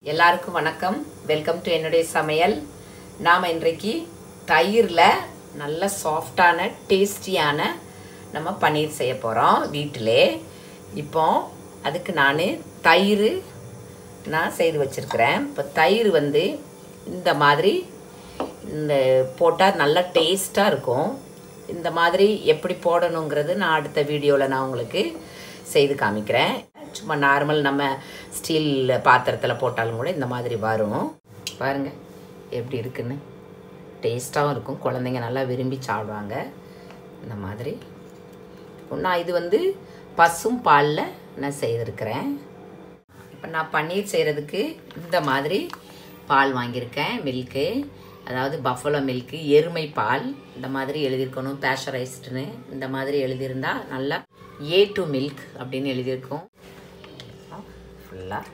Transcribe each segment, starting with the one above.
எல்லாருக்கும் வணக்கம் welcome to என்னுடைய சமையல் நாம் இன்றைக்கு தயிரில் நல்ல சாஃப்டான டேஸ்டியான நம்ம பன்னீர் செய்ய போகிறோம் வீட்டிலே இப்போ அதுக்கு நான் தயிர் நான் செய்து வச்சுருக்கிறேன் இப்போ தயிர் வந்து இந்த மாதிரி இந்த போட்டால் நல்லா டேஸ்ட்டாக இருக்கும் இந்த மாதிரி எப்படி போடணுங்கிறது நான் அடுத்த வீடியோவில் நான் உங்களுக்கு செய்து காமிக்கிறேன் சும்மா நார்மல் நம்ம ஸ்டீல் பாத்திரத்தில் போட்டாலும் கூட இந்த மாதிரி வரும் பாருங்கள் எப்படி இருக்குன்னு டேஸ்ட்டாகவும் இருக்கும் குழந்தைங்க நல்லா விரும்பி சாப்பிடுவாங்க இந்த மாதிரி நான் இது வந்து பசும் பாலில் நான் செய்திருக்கிறேன் இப்போ நான் பன்னீர் செய்கிறதுக்கு இந்த மாதிரி பால் வாங்கியிருக்கேன் மில்க்கு அதாவது பஃபலோ மில்க்கு எருமை பால் இந்த மாதிரி எழுதியிருக்கணும் பேஷரைஸ்டுன்னு இந்த மாதிரி எழுதியிருந்தா நல்லா ஏ டு மில்க் அப்படின்னு எழுதியிருக்கும் ஃபுல்லாக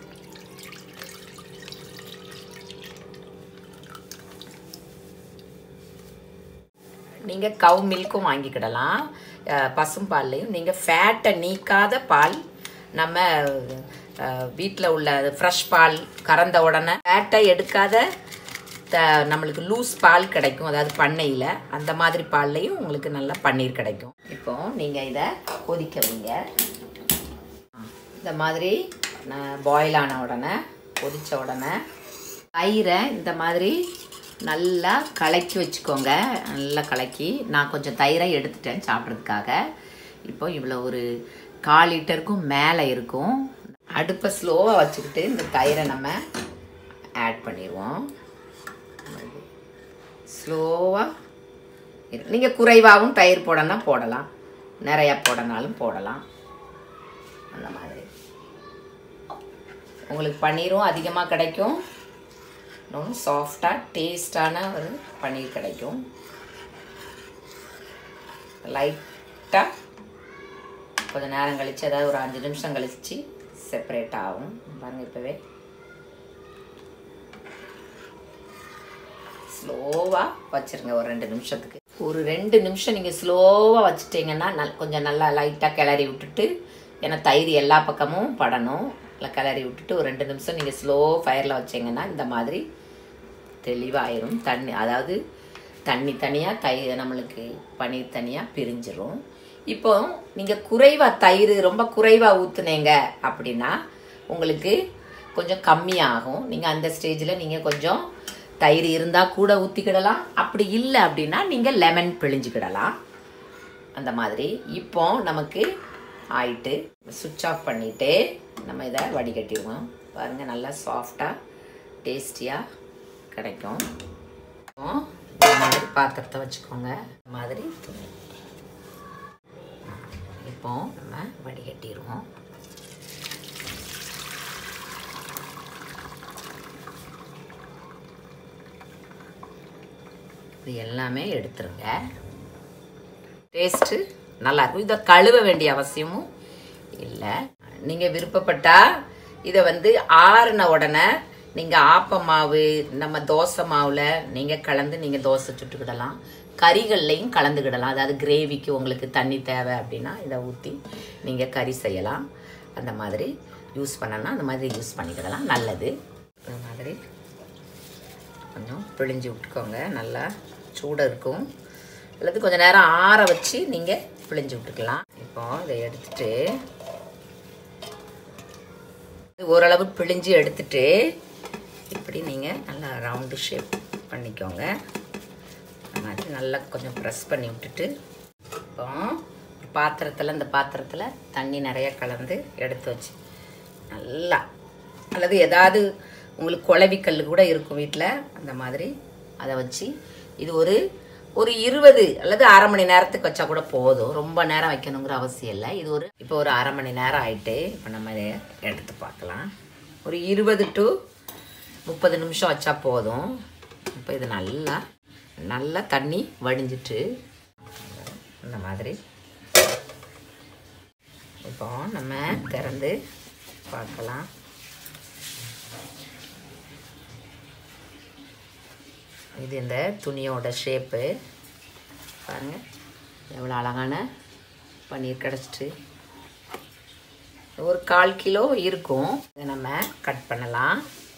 நீங்கள் கவு மில்க்கும் வாங்கிக்கிடலாம் அஹ் பசும் பால்லையும் நீங்கள் ஃபேட்டை நீக்காத பால் நம்ம வீட்டில் உள்ள ஃப்ரெஷ் பால் கறந்த உடனே ஃபேட்டை எடுக்காத த நம்மளுக்கு லூஸ் பால் கிடைக்கும் அதாவது பண்ணையில் அந்த மாதிரி பால்லையும் உங்களுக்கு நல்லா பன்னீர் கிடைக்கும் இப்போ நீங்கள் இதை கொதிக்க வைங்க இந்த மாதிரி நான் பாயில் ஆன உடனே கொதித்த உடனே தயிரை இந்த மாதிரி நல்லா கலக்கி வச்சுக்கோங்க நல்லா கலக்கி நான் கொஞ்சம் தயிரை எடுத்துட்டேன் சாப்பிட்றதுக்காக இப்போ இவ்வளோ ஒரு கால் லிட்டருக்கும் மேலே இருக்கும் அடுப்பை ஸ்லோவாக வச்சுக்கிட்டு இந்த தயிரை நம்ம ஆட் பண்ணிடுவோம் ஸ்லோவாக நீங்கள் குறைவாகவும் தயிர் போடனா போடலாம் நிறையா போடனாலும் போடலாம் அந்த மாதிரி உங்களுக்கு பன்னீரும் அதிகமாக கிடைக்கும் இன்னொன்று சாஃப்டாக டேஸ்டான ஒரு பன்னீர் கிடைக்கும் லைட்டாக கொஞ்சம் நேரம் கழித்து அதாவது ஒரு அஞ்சு நிமிஷம் கழித்து செப்பரேட் ஆகும் பாருங்கள் இப்போவே ஸ்லோவாக வச்சுருங்க ஒரு ரெண்டு நிமிஷத்துக்கு ஒரு ரெண்டு நிமிஷம் நீங்கள் ஸ்லோவாக வச்சுட்டிங்கன்னா நல் கொஞ்சம் நல்லா லைட்டாக கிளறி விட்டுட்டு ஏன்னா தயிர் எல்லா பக்கமும் படணும் நல்லா கிளறி விட்டுட்டு ஒரு ரெண்டு நிமிஷம் நீங்கள் ஸ்லோ ஃபயரில் வச்சிங்கன்னா இந்த மாதிரி தெளிவாயிரும் தண்ணி அதாவது தண்ணி தனியாக தயிர் நம்மளுக்கு பன்னீர் தனியாக பிரிஞ்சிரும் இப்போ நீங்கள் குறைவாக தயிர் ரொம்ப குறைவாக ஊற்றுனீங்க அப்படின்னா உங்களுக்கு கொஞ்சம் கம்மியாகும் நீங்கள் அந்த ஸ்டேஜில் நீங்கள் கொஞ்சம் தயிர் இருந்தால் கூட ஊற்றிக்கிடலாம் அப்படி இல்லை அப்படின்னா நீங்கள் லெமன் பிழிஞ்சுக்கிடலாம் அந்த மாதிரி இப்போ நமக்கு ஆயிட்டு சுவிட்ச் ஆஃப் பண்ணிவிட்டு நம்ம இதை வடிகட்டிடுவோம் பாருங்கள் நல்லா சாஃப்டாக டேஸ்டியாக கிடைக்கும் இந்த மாதிரி பாத்திரத்தை வச்சுக்கோங்க இந்த மாதிரி துணி இப்போ நம்ம வடிகட்டிடுவோம் இது எல்லாமே எடுத்துருங்க டேஸ்ட்டு நல்லாயிருக்கும் இதை கழுவ வேண்டிய அவசியமும் இல்லை நீங்கள் விருப்பப்பட்டால் இதை வந்து ஆறின உடனே நீங்கள் ஆப்ப மாவு நம்ம தோசை மாவில் நீங்கள் கலந்து நீங்கள் தோசை சுட்டுக்கிடலாம் கறிகள்லையும் கலந்துக்கிடலாம் அதாவது கிரேவிக்கு உங்களுக்கு தண்ணி தேவை அப்படின்னா இதை ஊற்றி நீங்கள் கறி செய்யலாம் அந்த மாதிரி யூஸ் பண்ணனா அந்த மாதிரி யூஸ் பண்ணிக்கிடலாம் நல்லது இந்த மாதிரி கொஞ்சம் பிழிஞ்சு விட்டுக்கோங்க நல்லா சூடாக இருக்கும் அல்லது கொஞ்சம் நேரம் ஆற வச்சு நீங்கள் பிழிஞ்சு விட்டுக்கலாம் இப்போ இதை எடுத்துட்டு ஓரளவு பிழிஞ்சு எடுத்துட்டு இப்படி நீங்கள் நல்லா ரவுண்டு ஷேப் பண்ணிக்கோங்க அந்த மாதிரி நல்லா கொஞ்சம் ப்ரெஸ் பண்ணி விட்டுட்டு இப்போ ஒரு பாத்திரத்தில் இந்த பாத்திரத்தில் தண்ணி நிறைய கலந்து எடுத்து வச்சு நல்லா அல்லது ஏதாவது உங்களுக்கு குழவிக்கல் கூட இருக்கும் வீட்டில் அந்த மாதிரி அதை வச்சு இது ஒரு ஒரு இருபது அல்லது அரை மணி நேரத்துக்கு வச்சா கூட போதும் ரொம்ப நேரம் வைக்கணுங்கிற அவசியம் இல்லை இது ஒரு இப்போ ஒரு அரை மணி நேரம் ஆயிட்டு இப்போ நம்ம இதை எடுத்து பார்க்கலாம் ஒரு இருபது டு முப்பது நிமிஷம் வச்சா போதும் இப்போ இது நல்லா நல்லா தண்ணி வடிஞ்சிட்டு இந்த மாதிரி இப்போ நம்ம திறந்து பார்க்கலாம் இது இந்த துணியோட ஷேப்பு பாருங்கள் எவ்வளோ அழகான பன்னீர் கிடச்சிட்டு ஒரு கால் கிலோ இருக்கும் இதை நம்ம கட் பண்ணலாம்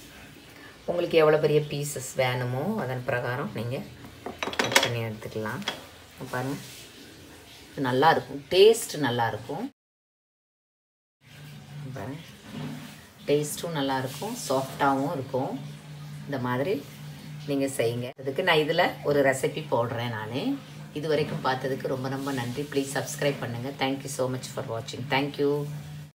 உங்களுக்கு எவ்வளோ பெரிய பீசஸ் வேணுமோ அதன் பிரகாரம் நீங்கள் கட் பண்ணி எடுத்துக்கலாம் பாருங்கள் இது நல்லா இருக்கும் டேஸ்ட் நல்லா இருக்கும் பாருங்க டேஸ்ட்டும் நல்லா இருக்கும் சாஃப்டாகவும் இருக்கும் இந்த மாதிரி நீங்கள் செய்யுங்க அதுக்கு நான் இதில் ஒரு ரெசிபி போடுறேன் நான் இது வரைக்கும் பார்த்ததுக்கு ரொம்ப ரொம்ப நன்றி ப்ளீஸ் சப்ஸ்கிரைப் பண்ணுங்கள் தேங்க்யூ ஸோ மச் ஃபார் வாட்சிங் தேங்க்யூ